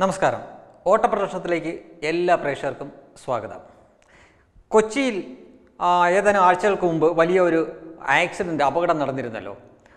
നമസ്കാരം ഓട്ടപ്രദർശനത്തിലേക്ക് എല്ലാ പ്രേക്ഷകർക്കും സ്വാഗതം കൊച്ചിയിൽ ആ, ഏതാനും ആഴ്ചകൾക്ക് മുമ്പ് വലിയ ഒരു ആക്സിഡൻറ്റ് അപകടം നടന്നിരുന്നല്ലോ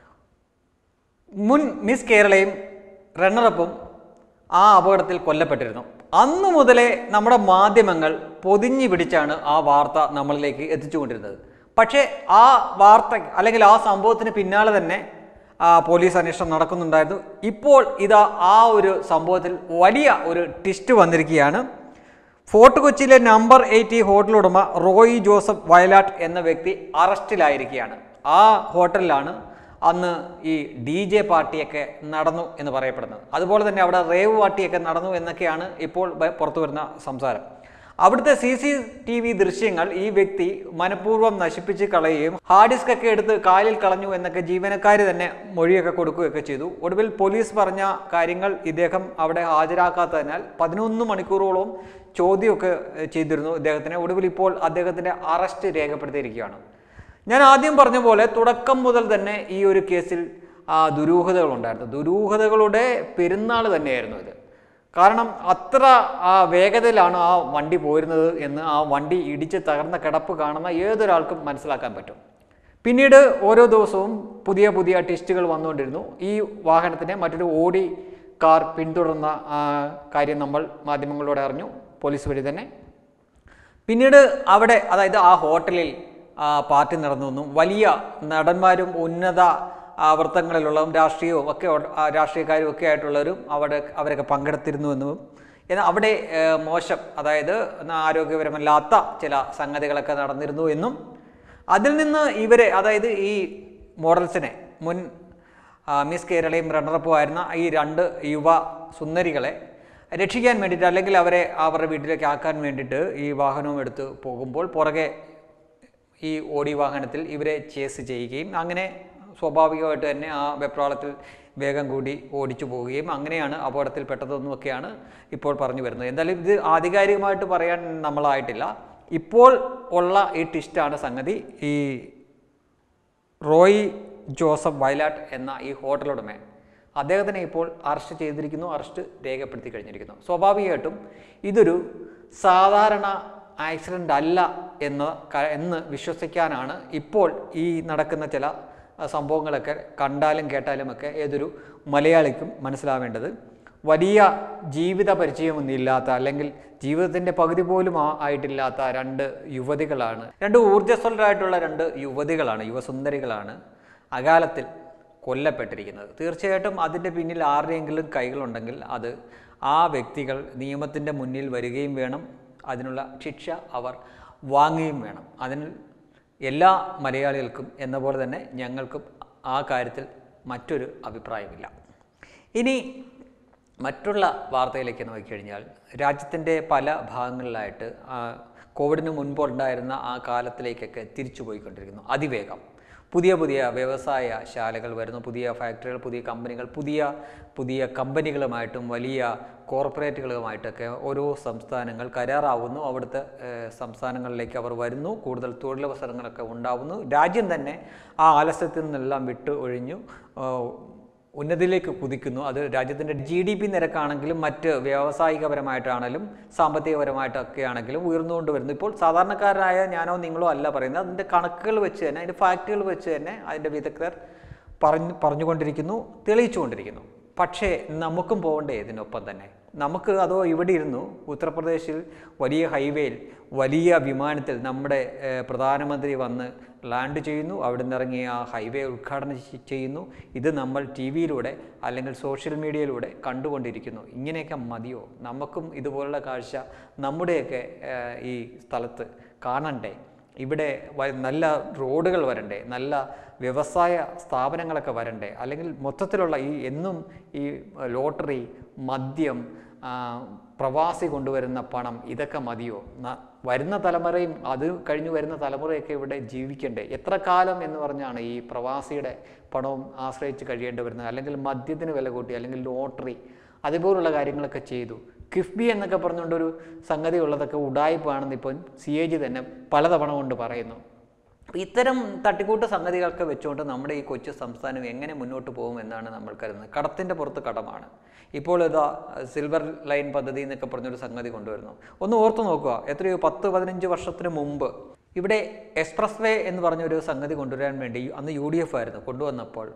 മുൻ മിസ് കേരളയും റണ്ണറപ്പും ആ അപകടത്തിൽ കൊല്ലപ്പെട്ടിരുന്നു അന്നു മുതലേ നമ്മുടെ മാധ്യമങ്ങൾ പൊതിഞ്ഞു പിടിച്ചാണ് ആ വാർത്ത നമ്മളിലേക്ക് എത്തിച്ചുകൊണ്ടിരുന്നത് പക്ഷേ ആ വാർത്ത അല്ലെങ്കിൽ ആ സംഭവത്തിന് പിന്നാലെ തന്നെ ആ, പോലീസ് അന്വേഷണം നടക്കുന്നുണ്ടായിരുന്നു ഇപ്പോൾ ഇതാ ആ ഒരു സംഭവത്തിൽ വലിയ ഒരു ട്വിസ്റ്റ് വന്നിരിക്കുകയാണ് ഫോർട്ട് കൊച്ചിയിലെ നമ്പർ എയ്റ്റി ഹോട്ടൽ ഉടമ റോയി ജോസഫ് വയലാട്ട് എന്ന വ്യക്തി അറസ്റ്റിലായിരിക്കുകയാണ് ആ ഹോട്ടലിലാണ് അന്ന് ഈ ഡി ജെ പാർട്ടിയൊക്കെ നടന്നു എന്ന് പറയപ്പെടുന്നത് അതുപോലെ തന്നെ അവിടെ റേവ് പാർട്ടിയൊക്കെ നടന്നു എന്നൊക്കെയാണ് ഇപ്പോൾ ബ- പുറത്തു വരുന്ന സംസാരം അവിടുത്തെ സി സി ടി വി ദൃശ്യങ്ങൾ ഈ വ്യക്തി മനഃപൂർവ്വം നശിപ്പിച്ച് കളയുകയും ഹാർഡ് ഡിസ്ക് ഒക്കെ എടുത്ത് കാലിൽ കളഞ്ഞു എന്നൊക്കെ ജീവനക്കാർ തന്നെ മൊഴിയൊക്കെ കൊടുക്കുകയൊക്കെ ചെയ്തു ഒടുവിൽ പോലീസ് പറഞ്ഞ കാര്യങ്ങൾ ഇദ്ദേഹം അവിടെ ഹാജരാക്കാത്തതിനാൽ പതിനൊന്ന് മണിക്കൂറോളം ചോദ്യമൊക്കെ ഏഹ്, ചെയ്തിരുന്നു ഇദ്ദേഹത്തിനെ ഒടുവിൽ ഇപ്പോൾ അദ്ദേഹത്തിൻ്റെ അറസ്റ്റ് രേഖപ്പെടുത്തിയിരിക്കുകയാണ് ഞാൻ ആദ്യം പറഞ്ഞ പോലെ തുടക്കം മുതൽ തന്നെ ഈ ഒരു കേസിൽ ആ, ദുരൂഹതകളുണ്ടായിരുന്നു ദുരൂഹതകളുടെ പെരുന്നാൾ തന്നെയായിരുന്നു ഇത് കാരണം അത്ര ആ വേഗതയിലാണ് ആ വണ്ടി പോയിരുന്നത് എന്ന് ആ വണ്ടി ഇടിച്ച് തകർന്ന കിടപ്പ് കാണുന്ന ഏതൊരാൾക്കും മനസ്സിലാക്കാൻ പറ്റും പിന്നീട് ഓരോ ദിവസവും പുതിയ പുതിയ ടെസ്റ്റുകൾ വന്നുകൊണ്ടിരുന്നു ഈ വാഹനത്തിനെ മറ്റൊരു ഓടി കാർ പിന്തുടർന്ന ആ, കാര്യം നമ്മൾ മാധ്യമങ്ങളിലൂടെ അറിഞ്ഞു പോലീസ് വഴി തന്നെ പിന്നീട് അവിടെ അതായത് ആ ഹോട്ടലിൽ ആ, പാർട്ടി നടന്നു എന്നും വലിയ നടന്മാരും ഉന്നത ആ, വൃത്തങ്ങളിലുള്ളതും രാഷ്ട്രീയവും ഒക്കെ ഉള്ള- ആ, രാഷ്ട്രീയക്കാരും ഒക്കെ ആയിട്ടുള്ളവരും അവിടെ അവരൊക്കെ പങ്കെടുത്തിരുന്നു എന്നും എന്നാൽ അവിടെ ഏ, മോശം അതായത് ആരോഗ്യപരമല്ലാത്ത ചില സംഗതികളൊക്കെ നടന്നിരുന്നു എന്നും അതിൽ നിന്ന് ഇവരെ അതായത് ഈ മോഡൽസിനെ മുൻ ആ, മിസ് കേരളയും റണ്ണറപ്പും ആയിരുന്ന ഈ രണ്ട് യുവ സുന്ദരികളെ രക്ഷിക്കാൻ വേണ്ടിയിട്ട് അല്ലെങ്കിൽ അവരെ അവരുടെ വീട്ടിലേക്ക് ആക്കാൻ വേണ്ടിയിട്ട് ഈ വാഹനവും എടുത്ത് പോകുമ്പോൾ പുറകെ ഈ ഓടി വാഹനത്തിൽ ഇവരെ ചേസ് ചെയ്യുകയും അങ്ങനെ സ്വാഭാവികമായിട്ട് തന്നെ ആ വെപ്രാളത്തിൽ വേഗം കൂടി ഓടിച്ചു പോവുകയും അങ്ങനെയാണ് അപകടത്തിൽപ്പെട്ടതെന്നുമൊക്കെയാണ് ഇപ്പോൾ പറഞ്ഞു വരുന്നത് എന്തായാലും ഇത് ആധികാരികമായിട്ട് പറയാൻ നമ്മളായിട്ടില്ല ഇപ്പോൾ ഉള്ള ഈ ട്വിസ്റ്റാണ് സംഗതി ഈ റോയി ജോസഫ് വയലാട്ട് എന്ന ഈ ഹോട്ടൽ ഉടമ അദ്ദേഹത്തിനെ ഇപ്പോൾ അറസ്റ്റ് ചെയ്തിരിക്കുന്നു അറസ്റ്റ് രേഖപ്പെടുത്തി കഴിഞ്ഞിരിക്കുന്നു സ്വാഭാവികമായിട്ടും ഇതൊരു സാധാരണ ആക്സിഡൻ്റ് അല്ല എന്ന് ക- എന്ന് വിശ്വസിക്കാനാണ് ഇപ്പോൾ ഈ നടക്കുന്ന ചില അഹ്, സംഭവങ്ങളൊക്കെ കണ്ടാലും കേട്ടാലുമൊക്കെ ഏതൊരു മലയാളിക്കും മനസ്സിലാവേണ്ടത് വലിയ ജീവിത പരിചയമൊന്നും ഇല്ലാത്ത അല്ലെങ്കിൽ ജീവിതത്തിൻ്റെ പകുതി പോലും ആ- ആയിട്ടില്ലാത്ത രണ്ട് യുവതികളാണ് രണ്ട് ഊർജ്ജസ്വലരായിട്ടുള്ള രണ്ട് യുവതികളാണ് യുവസുന്ദരികളാണ് അകാലത്തിൽ കൊല്ലപ്പെട്ടിരിക്കുന്നത് തീർച്ചയായിട്ടും അതിൻ്റെ പിന്നിൽ ആരുടെയെങ്കിലും കൈകളുണ്ടെങ്കിൽ അത് ആ വ്യക്തികൾ നിയമത്തിൻ്റെ മുന്നിൽ വരികയും വേണം അതിനുള്ള ശിക്ഷ അവർ വാങ്ങുകയും വേണം അതിന് എല്ലാ മലയാളികൾക്കും എന്ന പോലെ തന്നെ ഞങ്ങൾക്കും ആ കാര്യത്തിൽ മറ്റൊരു അഭിപ്രായമില്ല ഇനി മറ്റുള്ള വാർത്തയിലേക്ക് നോക്കിക്കഴിഞ്ഞാൽ രാജ്യത്തിൻ്റെ പല ഭാഗങ്ങളിലായിട്ട് ആ, കോവിഡിന് മുൻപുണ്ടായിരുന്ന ആ കാലത്തിലേക്കൊക്കെ തിരിച്ചു പോയിക്കൊണ്ടിരിക്കുന്നു അതിവേഗം പുതിയ പുതിയ വ്യവസായ ശാലകൾ വരുന്നു പുതിയ ഫാക്ടറികൾ പുതിയ കമ്പനികൾ പുതിയ പുതിയ കമ്പനികളുമായിട്ടും വലിയ കോർപ്പറേറ്റുകളുമായിട്ടൊക്കെ ഓരോ സംസ്ഥാനങ്ങൾ കരാറാവുന്നു അവിടുത്തെ ഏഹ്, സംസ്ഥാനങ്ങളിലേക്ക് അവർ വരുന്നു കൂടുതൽ തൊഴിലവസരങ്ങളൊക്കെ ഉണ്ടാവുന്നു രാജ്യം തന്നെ ആ ആലസ്യത്തിൽ നിന്നെല്ലാം വിട്ട് ഒഴിഞ്ഞു ആഹ്, ഉന്നതിയിലേക്ക് കുതിക്കുന്നു അത് രാജ്യത്തിൻ്റെ ജി ഡി പി നിരക്കാണെങ്കിലും മറ്റ് വ്യാവസായികപരമായിട്ടാണെങ്കിലും സാമ്പത്തികപരമായിട്ടൊക്കെ ആണെങ്കിലും ഉയർന്നുകൊണ്ട് വരുന്നു ഇപ്പോൾ സാധാരണക്കാരായ ഞാനോ നിങ്ങളോ അല്ല പറയുന്നത് അതിൻ്റെ കണക്കുകൾ വെച്ച് തന്നെ അതിൻ്റെ ഫാക്റ്റുകൾ വെച്ച് തന്നെ അതിൻ്റെ വിദഗ്ധർ പറഞ്ഞു പറഞ്ഞുകൊണ്ടിരിക്കുന്നു തെളിയിച്ചുകൊണ്ടിരിക്കുന്നു പക്ഷേ നമുക്കും പോകണ്ടേ ഇതിനൊപ്പം തന്നെ നമുക്ക് അതോ ഇവിടെ ഇരുന്നു ഉത്തർപ്രദേശിൽ വലിയ ഹൈവേയിൽ വലിയ വിമാനത്തിൽ നമ്മുടെ ഏഹ്, പ്രധാനമന്ത്രി വന്ന് ലാൻഡ് ചെയ്യുന്നു അവിടെ നിന്ന് ഇറങ്ങി ആ ഹൈവേ ഉദ്ഘാടനം ചെ- ചെയ്യുന്നു ഇത് നമ്മൾ ടി വിയിലൂടെ അല്ലെങ്കിൽ സോഷ്യൽ മീഡിയയിലൂടെ കണ്ടുകൊണ്ടിരിക്കുന്നു ഇങ്ങനെയൊക്കെ മതിയോ നമുക്കും ഇതുപോലുള്ള കാഴ്ച നമ്മുടെയൊക്കെ ഏഹ്, ഈ സ്ഥലത്ത് കാണണ്ടേ ഇവിടെ വ- നല്ല റോഡുകൾ വരണ്ടേ നല്ല വ്യവസായ സ്ഥാപനങ്ങളൊക്കെ വരണ്ടേ അല്ലെങ്കിൽ മൊത്തത്തിലുള്ള ഈ എന്നും ഈ ലോട്ടറി മദ്യം ആ, പ്രവാസി കൊണ്ടുവരുന്ന പണം ഇതൊക്കെ മതിയോ ന- വരുന്ന തലമുറയും അത് കഴിഞ്ഞു വരുന്ന തലമുറയൊക്കെ ഇവിടെ ജീവിക്കണ്ടേ എത്ര കാലം എന്ന് പറഞ്ഞാണ് ഈ പ്രവാസിയുടെ പണവും ആശ്രയിച്ച് കഴിയേണ്ടി വരുന്നത് അല്ലെങ്കിൽ മദ്യത്തിന് വില കൂട്ടി അല്ലെങ്കിൽ ലോട്ടറി അതുപോലുള്ള കാര്യങ്ങളൊക്കെ ചെയ്തു കിഫ്ബി എന്നൊക്കെ പറഞ്ഞുകൊണ്ടൊരു സംഗതി ഉള്ളതൊക്കെ ഉടായ്പാണെന്ന് ഇപ്പം സി എ ജി തന്നെ പലതവണ കൊണ്ട് പറയുന്നു അപ്പോൾ ഇത്തരം തട്ടിക്കൂട്ട് സംഗതികളൊക്കെ വെച്ചുകൊണ്ട് നമ്മുടെ ഈ കൊച്ചു സംസ്ഥാനം എങ്ങനെ മുന്നോട്ട് പോകും എന്നാണ് നമ്മൾ കരുതുന്നത് കടത്തിൻ്റെ പുറത്ത് കടമാണ് ഇപ്പോൾ ഇതാ സിൽവർ ലൈൻ പദ്ധതി എന്നൊക്കെ പറഞ്ഞൊരു സംഗതി കൊണ്ടുവരുന്നു ഒന്ന് ഓർത്ത് നോക്കുക എത്രയോ പത്ത് പതിനഞ്ച് വർഷത്തിന് മുമ്പ് ഇവിടെ എക്സ്പ്രസ് വേ എന്ന് പറഞ്ഞൊരു സംഗതി കൊണ്ടുവരാൻ വേണ്ടി അന്ന് യു ഡി എഫ് ആയിരുന്നു കൊണ്ടുവന്നപ്പോൾ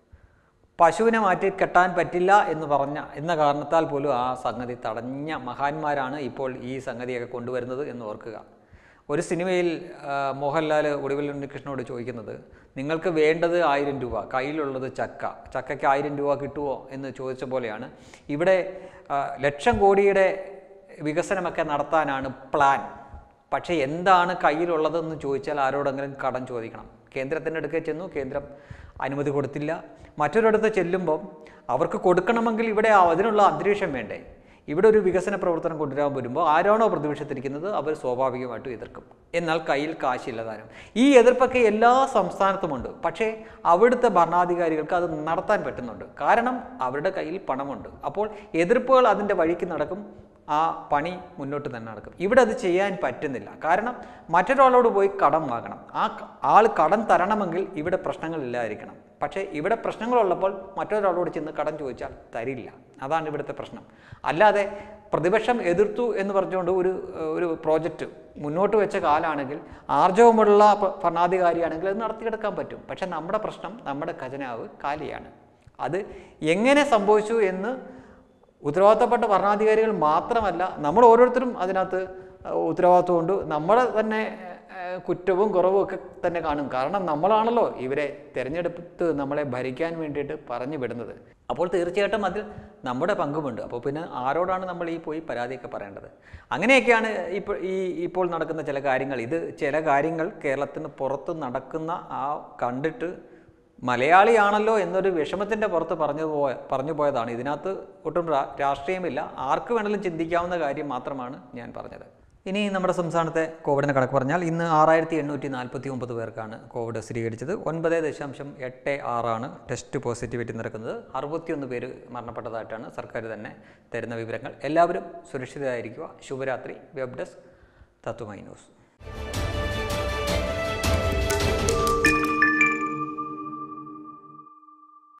പശുവിനെ മാറ്റി കെട്ടാൻ പറ്റില്ല എന്ന് പറഞ്ഞ എന്ന കാരണത്താൽ പോലും ആ സംഗതി തടഞ്ഞ മഹാന്മാരാണ് ഇപ്പോൾ ഈ സംഗതിയൊക്കെ കൊണ്ടുവരുന്നത് എന്ന് ഓർക്കുക ഒരു സിനിമയിൽ ആ, മോഹൻലാൽ ഒടുവിൽ ഉണ്ണികൃഷ്ണനോട് ചോദിക്കുന്നത് നിങ്ങൾക്ക് വേണ്ടത് ആയിരം രൂപ കയ്യിലുള്ളത് ചക്ക ചക്കയ്ക്ക് ആയിരം രൂപ കിട്ടുമോ എന്ന് ചോദിച്ച പോലെയാണ് ഇവിടെ ആ, ലക്ഷം കോടിയുടെ വികസനമൊക്കെ നടത്താനാണ് പ്ലാൻ പക്ഷേ എന്താണ് കയ്യിലുള്ളതെന്ന് ചോദിച്ചാൽ ആരോടെങ്കിലും കടം ചോദിക്കണം കേന്ദ്രത്തിൻ്റെ അടുക്കെ ചെന്നു കേന്ദ്രം അനുമതി കൊടുത്തില്ല മറ്റൊരിടത്ത് ചെല്ലുമ്പം അവർക്ക് കൊടുക്കണമെങ്കിൽ ഇവിടെ അതിനുള്ള അന്തരീക്ഷം വേണ്ടേ ഇവിടെ ഒരു വികസന പ്രവർത്തനം കൊണ്ടുവരാൻ വരുമ്പോൾ ആരാണോ പ്രതിപക്ഷത്തിരിക്കുന്നത് അവർ സ്വാഭാവികമായിട്ടും എതിർക്കും എന്നാൽ കയ്യിൽ കാശില്ലതാനും ഈ എതിർപ്പൊക്കെ എല്ലാ സംസ്ഥാനത്തുമുണ്ട് പക്ഷേ അവിടുത്തെ ഭരണാധികാരികൾക്ക് അത് നടത്താൻ പറ്റുന്നുണ്ട് കാരണം അവരുടെ കയ്യിൽ പണമുണ്ട് അപ്പോൾ എതിർപ്പുകൾ അതിൻ്റെ വഴിക്ക് നടക്കും ആ പണി മുന്നോട്ട് തന്നെ നടക്കും ഇവിടെ അത് ചെയ്യാൻ പറ്റുന്നില്ല കാരണം മറ്റൊരാളോട് പോയി കടം വാങ്ങണം ആ ക- ആൾ കടം തരണമെങ്കിൽ ഇവിടെ പ്രശ്നങ്ങളില്ലാതിരിക്കണം പക്ഷേ ഇവിടെ പ്രശ്നങ്ങളുള്ളപ്പോൾ മറ്റൊരാളോട് ചെന്ന് കടം ചോദിച്ചാൽ തരില്ല അതാണ് ഇവിടുത്തെ പ്രശ്നം അല്ലാതെ പ്രതിപക്ഷം എതിർത്തു എന്ന് പറഞ്ഞുകൊണ്ട് ഒരു ഏഹ്, ഒരു പ്രോജക്റ്റ് മുന്നോട്ട് വെച്ച കാലാണെങ്കിൽ ആർജവമുള്ള ഭ- ഭരണാധികാരിയാണെങ്കിൽ അത് നടത്തിയെടുക്കാൻ പറ്റും പക്ഷേ നമ്മുടെ പ്രശ്നം നമ്മുടെ ഖജനാവ് കാലിയാണ് അത് എങ്ങനെ സംഭവിച്ചു എന്ന് ഉത്തരവാദിത്തപ്പെട്ട ഭരണാധികാരികൾ മാത്രമല്ല നമ്മൾ ഓരോരുത്തരും അതിനകത്ത് ഉത്തരവാദിത്വമുണ്ട് നമ്മളെ തന്നെ ഏഹ്, കുറ്റവും കുറവും ഒക്കെ തന്നെ കാണും കാരണം നമ്മളാണല്ലോ ഇവരെ തിരഞ്ഞെടുത്ത് നമ്മളെ ഭരിക്കാൻ വേണ്ടിയിട്ട് പറഞ്ഞു വിടുന്നത് അപ്പോൾ തീർച്ചയായിട്ടും അതിൽ നമ്മുടെ പങ്കുമുണ്ട് അപ്പോൾ പിന്നെ ആരോടാണ് നമ്മൾ ഈ പോയി പരാതിയൊക്കെ പറയേണ്ടത് അങ്ങനെയൊക്കെയാണ് ഇപ്പോൾ ഈ ഇപ്പോൾ നടക്കുന്ന ചില കാര്യങ്ങൾ ഇത് ചില കാര്യങ്ങൾ കേരളത്തിന് പുറത്ത് നടക്കുന്ന ആ കണ്ടിട്ട് മലയാളിയാണല്ലോ എന്നൊരു വിഷമത്തിൻ്റെ പുറത്ത് പറഞ്ഞു പോയ പറഞ്ഞു പോയതാണ് ഇതിനകത്ത് ഒട്ടും രാ- രാഷ്ട്രീയമില്ല ആർക്ക് വേണമെങ്കിലും ചിന്തിക്കാവുന്ന കാര്യം മാത്രമാണ് ഞാൻ പറഞ്ഞത് ഇനി നമ്മുടെ സംസ്ഥാനത്തെ കോവിഡിന് കണക്ക് പറഞ്ഞാൽ ഇന്ന് ആറായിരത്തി എണ്ണൂറ്റി നാൽപ്പത്തി ഒമ്പത് പേർക്കാണ് കോവിഡ് സ്ഥിരീകരിച്ചത് ഒൻപത് ദശാംശം എട്ട് ആറാണ് ടെസ്റ്റ് പോസിറ്റിവിറ്റി നിരക്കുന്നത് അറുപത്തിയൊന്ന് പേര് മരണപ്പെട്ടതായിട്ടാണ് സർക്കാർ തന്നെ തരുന്ന വിവരങ്ങൾ എല്ലാവരും സുരക്ഷിതരായിരിക്കുക ശുഭരാത്രി വെബ് ഡെസ്ക് തത്വമൈ ന്യൂസ്